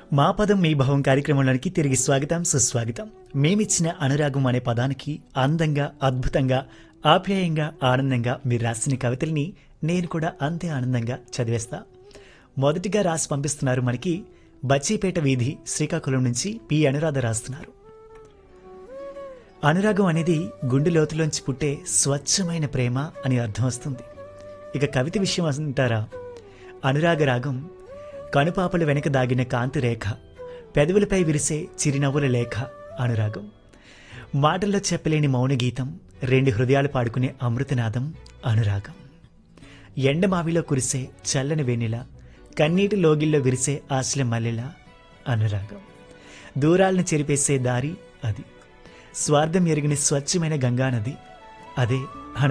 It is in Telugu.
మా పదం మీ భావం కార్యక్రమంలోనికి తిరిగి స్వాగతం సుస్వాగతం మేమిచ్చిన అనురాగం అనే పదానికి అందంగా అద్భుతంగా ఆప్యాయంగా ఆనందంగా మీరు రాసిన కవితల్ని నేను కూడా అంతే ఆనందంగా చదివేస్తా మొదటిగా రాసి పంపిస్తున్నారు మనకి బచ్చీపేట వీధి శ్రీకాకుళం నుంచి పి అనురాధ రాస్తున్నారు అనురాగం అనేది గుండె లోతులోంచి పుట్టే స్వచ్ఛమైన ప్రేమ అని అర్థం వస్తుంది ఇక కవిత విషయం అంటారా అనురాగ రాగం కనుపాపల వెనక దాగిన కాంతి రేఖ పెదవులపై విరిసే చిరునవ్వుల లేఖ అనురాగం మాటల్లో చెప్పలేని మౌన గీతం రెండు హృదయాలు పాడుకునే అమృతనాదం అనురాగం ఎండమావిలో కురిసే చల్లని వెన్నెల కన్నీటి లోగిల్లో విరిసే ఆశల మల్లెల అనురాగం దూరాలను చెరిపేసే దారి అది స్వార్థం ఎరిగిన స్వచ్ఛమైన గంగానది అదే